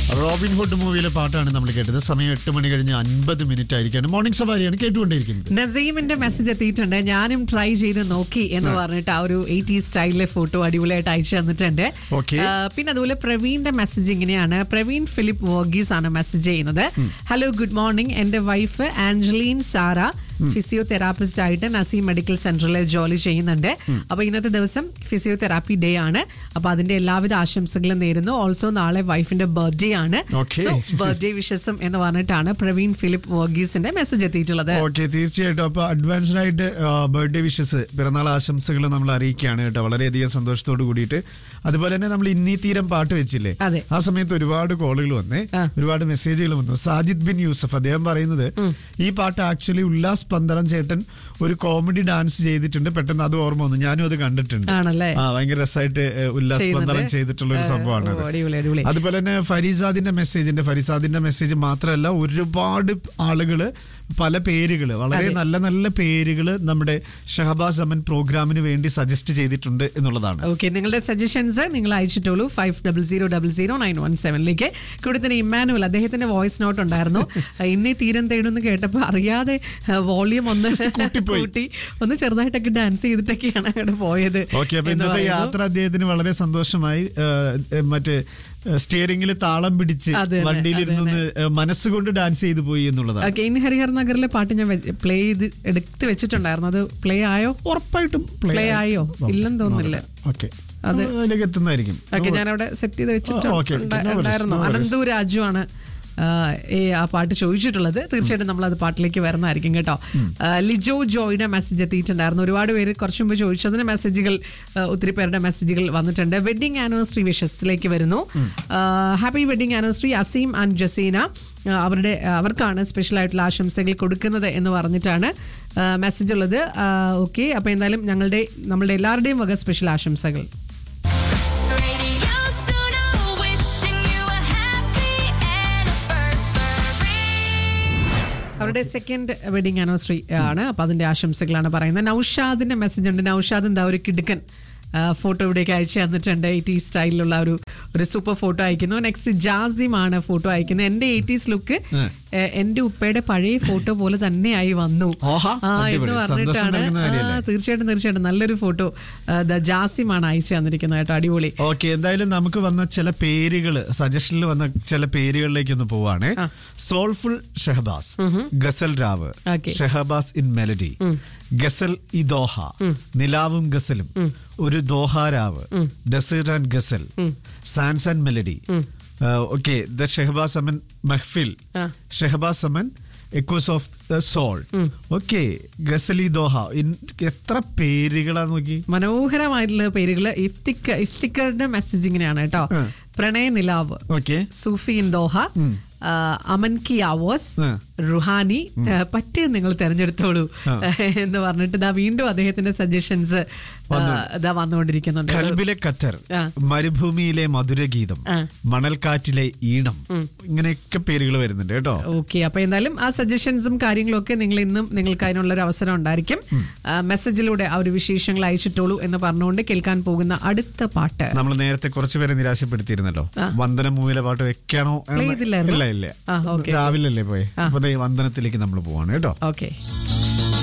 Robin Hood മൂവിയിലെ പാട്ടാണ് നമ്മൾ കേട്ടത് സമയം എട്ട് മണി കഴിഞ്ഞ് അൻപത് മിനിറ്റ് ആയിരിക്കാണ് മോർണിംഗ് സവാരിയാണ് കേട്ടുകൊണ്ടിരിക്കുന്നത് നസീമിന്റെ മെസ്സേജ് എത്തിയിട്ടുണ്ട് ഞാനും ട്രൈ ചെയ്ത് നോക്കി എന്ന് പറഞ്ഞിട്ട് ആ ഒരു എയ്റ്റി സ്റ്റൈലിലെ ഫോട്ടോ അടിപൊളിയായിട്ട് അയച്ചു തന്നിട്ടുണ്ട് Okay. ആ, പിന്നെ അതുപോലെ പ്രവീണിന്റെ മെസ്സേജ് ഇങ്ങനെയാണ് പ്രവീൺ ഫിലിപ്പ് വർഗീസ് ആണ് മെസ്സേജ് ചെയ്യുന്നത് ഹലോ ഗുഡ് മോർണിംഗ് എന്റെ വൈഫ് ആഞ്ചലീൻ സാറ ഫിസിയോതെറാപ്പിസ്റ്റ് ആയിട്ട് നസീം മെഡിക്കൽ സെന്ററിൽ ജോലി ചെയ്യുന്നുണ്ട് അപ്പൊ ഇന്നത്തെ ദിവസം ഫിസിയോതെറാപ്പി ഡേ ആണ് അപ്പൊ അതിന്റെ എല്ലാവിധ ആശംസകളും നേരുന്നു ഓൾസോ നാളെ വൈഫിന്റെ ബർത്ത്ഡേ ആണ് Okay. ബർത്ത്ഡേ വിഷസം എന്ന് പറഞ്ഞിട്ടാണ് പ്രവീൺ ഫിലിപ്പ് വർഗീസിന്റെ മെസ്സേജ് എത്തിയിട്ടുള്ളത് ഓക്കെ തീർച്ചയായിട്ടും അപ്പൊ അഡ്വാൻസ്ഡ് ആയിട്ട് ബർത്ത്ഡേ വിഷസ് പിറന്നാൾ ആശംസകൾ നമ്മൾ അറിയിക്കുകയാണ് കേട്ടോ വളരെയധികം സന്തോഷത്തോട് കൂടിയിട്ട് അതുപോലെ തന്നെ നമ്മൾ ഇന്നീ തീരം പാട്ട് വെച്ചില്ലേ അതെ. ആ സമയത്ത് ഒരുപാട് കോളുകൾ വന്നേ ആ. ഒരുപാട് മെസ്സേജുകൾ വന്നു സാജിദ് ബിൻ യൂസഫ് അദ്ദേഹം പറയുന്നത് ഈ പാട്ട് ആക്ച്വലി ഉല്ലാസ് പന്തളം ചേട്ടൻ ഒരു കോമഡി ഡാൻസ് ചെയ്തിട്ടുണ്ട് പെട്ടെന്ന് അത് ഓർമ്മ വന്നു ഞാനും അത് കണ്ടിട്ടുണ്ട് ആണല്ലേ ആ ഭയങ്കര രസമായിട്ട് ഏഹ്, ഉല്ലാസ് ചെയ്യുന്നുണ്ട്. പന്തളം ചെയ്തിട്ടുള്ള ഒരു ആ, സംഭവമാണ് ഓ, അടിപൊളി, അടിപൊളി. അതുപോലെ തന്നെ ഫരീസാദിന്റെ മെസ്സേജിന്റെ ഫരീസാദിന്റെ മെസ്സേജ് മാത്രമല്ല ഒരുപാട് ആളുകള് പല പേരുകള് വളരെ അതെ. നല്ല നല്ല പേരുകള് നമ്മുടെ ഷഹബാസ് അമൻ പ്രോഗ്രാമിന് വേണ്ടി സജസ്റ്റ് ചെയ്തിട്ടുണ്ട് എന്നുള്ളതാണ് ഓക്കെ നിങ്ങളുടെ സജഷൻസ് നിങ്ങൾ അയച്ചിട്ടുള്ളൂ five double zero double zero nine one സെവനിലേക്ക് കൂടെ തന്നെ ഇമ്മാനുവൽ അദ്ദേഹത്തിന്റെ വോയിസ് നോട്ട് ഉണ്ടായിരുന്നു ഇന്നീ തീരം തേടുന്ന് കേട്ടപ്പോൾ അറിയാതെ വോളിയം ഒന്ന് കൂട്ടിപ്പോയി. കൂട്ടി ഒന്ന് ചെറുതായിട്ടൊക്കെ ഡാൻസ് ചെയ്തിട്ടൊക്കെയാണ് അങ്ങോട്ട് പോയത് ഓക്കെ അപ്പൊ എന്ന് ഇന്നത്തെ പറയുന്നു. യാത്ര അദ്ദേഹത്തിന് വളരെ സന്തോഷമായി ഏഹ്, ഏഹ്, മറ്റേ സ്റ്റിയറിംഗിൽ താളം പിടിച്ച് അത് തന്നെ, വണ്ടിയിലിരുന്ന് ഏഹ്, മനസ്സുകൊണ്ട് ഡാൻസ് ചെയ്തു പോയി എന്നുള്ളതാണ് ഓക്കെ ഇനി ഹരിഹർ നഗറിലെ പാട്ട് ഞാൻ പ്ലേ ചെയ്ത് എടുത്ത് വെച്ചിട്ടുണ്ടായിരുന്നു അത് പ്ലേ ആയോ ഉറപ്പായിട്ടും Play ആയോ? ഇല്ലെന്ന് തോന്നുന്നില്ല. ഓക്കെ അത് അതിലേക്ക് എത്തുന്നതായിരിക്കും ഓക്കെ ഞാൻ അവിടെ സെറ്റ് ചെയ്ത് വെച്ചിട്ട് ഓ, okay, okay. No worries, ഉണ്ടായിരുന്നു no worries. അനന്തു രാജു ആണ് ആ, ഈ ആ പാട്ട് ചോദിച്ചിട്ടുള്ളത് തീർച്ചയായിട്ടും നമ്മൾ അത് പാട്ടിലേക്ക് വരുന്നതായിരിക്കും കേട്ടോ ആ, ലിജോ ജോയുടെ മെസ്സേജ് എത്തിയിട്ടുണ്ടായിരുന്നു ഒരുപാട് പേര് കുറച്ചു മുമ്പ് ചോദിച്ചതിന് മെസ്സേജുകൾ ആ, ഒത്തിരി പേരുടെ മെസ്സേജുകൾ വന്നിട്ടുണ്ട് വെഡിങ് ആനിവേഴ്സറി വിഷസിലേക്ക് വരുന്നു happy wedding anniversary Aseem and Jaseena ആ, അവരുടെ ആ, അവർക്കാണ് സ്പെഷ്യൽ ആയിട്ടുള്ള ആശംസകൾ കൊടുക്കുന്നത് എന്ന് പറഞ്ഞിട്ടാണ് മെസ്സേജ് ഉള്ളത് ഓക്കെ അപ്പൊ എന്തായാലും ഞങ്ങളുടെ നമ്മളുടെ എല്ലാവരുടെയും വക സ്പെഷ്യൽ ആശംസകൾ Radio Suno, wishing you a happy anniversary. അവരുടെ സെക്കൻഡ് വെഡിങ് ആനിവേഴ്സറി ആണ് അപ്പൊ അതിന്റെ ആശംസകളാണ് പറയുന്നത് നൌഷാദിന്റെ മെസ്സേജ് ഉണ്ട് നൌഷാദ് എന്താ ഒരു കിടുക്കൻ ഫോട്ടോ ഇവിടേക്ക് അയച്ചു തന്നിട്ടുണ്ട് എയ്റ്റീസ് സ്റ്റൈലിലുള്ള ഒരു ഒരു സൂപ്പർ ഫോട്ടോ അയക്കുന്നു നെക്സ്റ്റ് ജാസിം ആണ് ഫോട്ടോ അയക്കുന്നത് എന്റെ എയ്റ്റീസ് ലുക്ക് എന്റെ ഉപ്പയുടെ പഴയ ഫോട്ടോ പോലെ തന്നെയായി വന്നു ആഹാ, ആ, എന്ന് അടിപൊളി. സന്തോഷം പറഞ്ഞിട്ടാണ് നൽകുന്ന കാര്യമല്ലേ? ആ, തീർച്ചയായിട്ടും തീർച്ചയായിട്ടും നല്ലൊരു ഫോട്ടോ ജാസിമാണ് അയച്ചു തന്നിരിക്കുന്നത് കേട്ടോ അടിപൊളി ഓക്കെ എന്തായാലും നമുക്ക് വന്ന ചില പേരുകൾ സജഷനിൽ വന്ന ചില പേരുകളിലേക്ക് ഒന്ന് പോവാണ് സോൾഫുൾ ഷഹബാസ് ഗസൽ രാവ് Okay. Shahabaz in melody ghazal ഇ ദോഹ നിലാവും ഗസലും ഒരു ദോഹ രാവ് desert and ghazal sands and melody okay the Shahabaz Aman mehfil ആ. Shahabaz Aman echoes of the soul okay ഗസലി ദോഹ ഇൻ- എത്ര പേരുകളാ നോക്കി മനോഹരമായിട്ടുള്ള പേരുകള് ഇഫ്തിക്ക ഇഫ്തിക്കറുടെ മെസ്സേജ് ഇങ്ങനെയാണ് കേട്ടോ ഉം. പ്രണയ നിലാവ് ഓക്കെ സൂഫി ഇൻ ദോഹ ആ, അമൻ കി ആവോസ് ഉം. റുഹാനി ആ, പറ്റിയത് നിങ്ങൾ തെരഞ്ഞെടുത്തോളൂ എന്ന് പറഞ്ഞിട്ട് ഇതാ വീണ്ടും അദ്ദേഹത്തിന്റെ സജഷൻസ് ഇതാ വന്നുകൊണ്ടിരിക്കുന്നുണ്ട് കൽബിലെ ഖത്തർ ആ. മരുഭൂമിയിലെ മധുരഗീതം ആ. മണൽക്കാറ്റിലെ ഈണം ഇങ്ങനെയൊക്കെ പേരുകൾ വരുന്നുണ്ട് കേട്ടോ ഓക്കെ അപ്പൊ എന്തായാലും ആ സജഷൻസും കാര്യങ്ങളും ഒക്കെ നിങ്ങൾ ഇന്നും നിങ്ങൾക്ക് അതിനുള്ള ഒരു അവസരം ഉണ്ടായിരിക്കും ആ, മെസ്സേജിലൂടെ ആ ഒരു വിശേഷങ്ങൾ അയച്ചിട്ടുള്ളൂ എന്ന് പറഞ്ഞുകൊണ്ട് കേൾക്കാൻ പോകുന്ന അടുത്ത പാട്ട് നമ്മൾ നേരത്തെ കുറച്ചുപേരെ നിരാശപ്പെടുത്തിയിരുന്നല്ലോ വന്ദന മൂവിയിലെ പാട്ട് വെക്കണോ എന്ന് Play ചെയ്തില്ലായിരുന്നോ? ഇല്ല ഇല്ല ആ, okay. രാവിലെ അല്ലേ പോയി അപ്പൊ ദേ വന്ദനത്തിലേക്ക് നമ്മൾ പോവാണ് കേട്ടോ ഓക്കെ